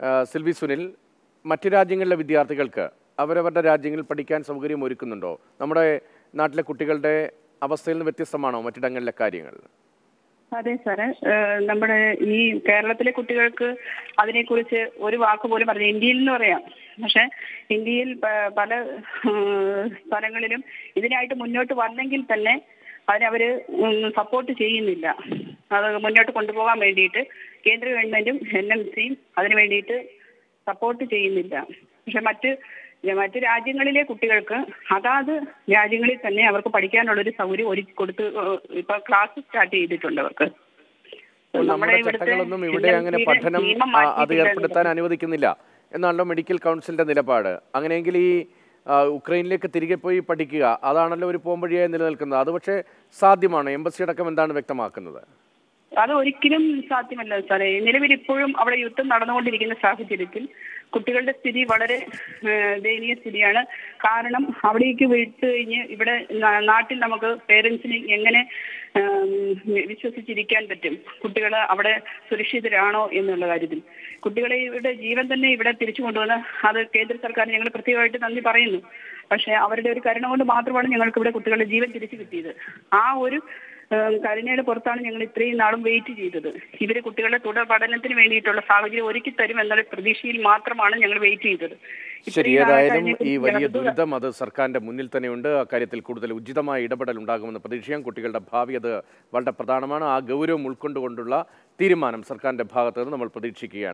ആ, സിൽവി സുനിൽ മറ്റ് രാജ്യങ്ങളിലെ വിദ്യാർത്ഥികൾക്ക് അവരവരുടെ രാജ്യങ്ങളിൽ പഠിക്കാൻ സൗകര്യം ഒരുക്കുന്നുണ്ടോ നമ്മുടെ നാട്ടിലെ കുട്ടികളുടെ അവസ്ഥയിൽ നിന്ന് വ്യത്യസ്തമാണോ മറ്റിടങ്ങളിലെ കാര്യങ്ങൾ അതെ സാറേ ഏഹ് നമ്മുടെ ഈ കേരളത്തിലെ കുട്ടികൾക്ക് അതിനെക്കുറിച്ച് ഒരു വാക്ക് പോലും പറഞ്ഞു ഇന്ത്യയിൽ എന്ന് പറയാം പക്ഷെ ഇന്ത്യയിൽ പ- പല ഏഹ് സ്ഥലങ്ങളിലും ഇതിനായിട്ട് മുന്നോട്ട് വന്നെങ്കിൽ തന്നെ അതിനവര് സപ്പോർട്ട് ചെയ്യുന്നില്ല അത് മുന്നോട്ട് കൊണ്ടുപോകാൻ വേണ്ടിയിട്ട് കേന്ദ്ര ഗവൺമെന്റും എൻ എം സിയും അതിന് വേണ്ടിയിട്ട് സപ്പോർട്ട് ചെയ്യുന്നില്ല പക്ഷെ മറ്റ് മറ്റ് രാജ്യങ്ങളിലെ കുട്ടികൾക്ക് അതാത് രാജ്യങ്ങളിൽ തന്നെ അവർക്ക് പഠിക്കാനുള്ള ഒരു സൗകര്യം ഒരുക്കി കൊടുത്ത് ഏഹ് ഇപ്പൊ ക്ലാസ് സ്റ്റാർട്ട് ചെയ്തിട്ടുണ്ട് അവർക്ക് അപ്പോൾ നമ്മുടെ ചട്ടങ്ങളൊന്നും ഇവിടെ അങ്ങനെ പഠനം ആ, അത് ഏർപ്പെടുത്താൻ അനുവദിക്കുന്നില്ല എന്നാണല്ലോ മെഡിക്കൽ കൗൺസിലിന്റെ നിലപാട് അങ്ങനെയെങ്കിൽ ഈ ആ, ഉക്രൈനിലേക്ക് തിരികെ പോയി പഠിക്കുക അതാണല്ലോ ഒരു പോംവഴിയായി നിലനിൽക്കുന്നത് അത് പക്ഷേ സാധ്യമാണ് എംബസി അടക്കം എന്താണ് വ്യക്തമാക്കുന്നത് അത് ഒരിക്കലും സാധ്യമല്ല സാറേ നിലവിൽ ഇപ്പോഴും അവിടെ യുദ്ധം നടന്നുകൊണ്ടിരിക്കുന്ന സാഹചര്യത്തിൽ കുട്ടികളുടെ സ്ഥിതി വളരെ ഏഹ്, ദയനീയ സ്ഥിതിയാണ് കാരണം അവിടേക്ക് വിട്ട് കഴിഞ്ഞ് ഇവിടെ നാ- നാട്ടിൽ നമുക്ക് പേരൻസിന് എങ്ങനെ ഏം, വിശ്വസിച്ചിരിക്കാൻ പറ്റും കുട്ടികൾ അവിടെ സുരക്ഷിതരാണോ എന്നുള്ള കാര്യത്തിൽ കുട്ടികളെ ഇവിടെ ജീവൻ തന്നെ ഇവിടെ തിരിച്ചു കൊണ്ടുവന്ന് അത് കേന്ദ്ര സർക്കാർ ഞങ്ങൾ പ്രത്യേകമായിട്ട് നന്ദി പറയുന്നു പക്ഷേ അവരുടെ ഒരു കരുണ കൊണ്ട് മാത്രമാണ് ഞങ്ങൾക്ക് ഇവിടെ കുട്ടികളുടെ ജീവൻ തിരിച്ചു കിട്ടിയത് ആ ഒരു ഏഹ് കരുണയുടെ പുറത്താണ് ഞങ്ങൾ ഇത്രയും നാളും വെയിറ്റ് ചെയ്തത് ഇവര് കുട്ടികളുടെ തുടർ പഠനത്തിന് വേണ്ടിയിട്ടുള്ള സാഹചര്യം ഒരുക്കി തരും എന്നുള്ള പ്രതീക്ഷയിൽ മാത്രമാണ് ഞങ്ങൾ വെയിറ്റ് ചെയ്തത് ശരി ഇത്രയും ഏതായാലും നാളായിട്ട് ഈ അതിനെക്കുറിച്ച് വലിയ ഞങ്ങൾക്ക് ദുരിതം അത് സർക്കാരിന്റെ മുന്നിൽ തന്നെയുണ്ട് അക്കാര്യത്തിൽ കൂടുതൽ ഉചിതമായ ഇടപെടൽ ഉണ്ടാകുമെന്ന് പ്രതീക്ഷിക്കാം കുട്ടികളുടെ ഭാവി അത് വളരെ പ്രധാനമാണ് ആ ഗൗരവം ഉൾക്കൊണ്ടുകൊണ്ടുള്ള തീരുമാനം സർക്കാരിന്റെ ഭാഗത്ത് നിന്ന് നമ്മൾ പ്രതീക്ഷിക്കുകയാണ്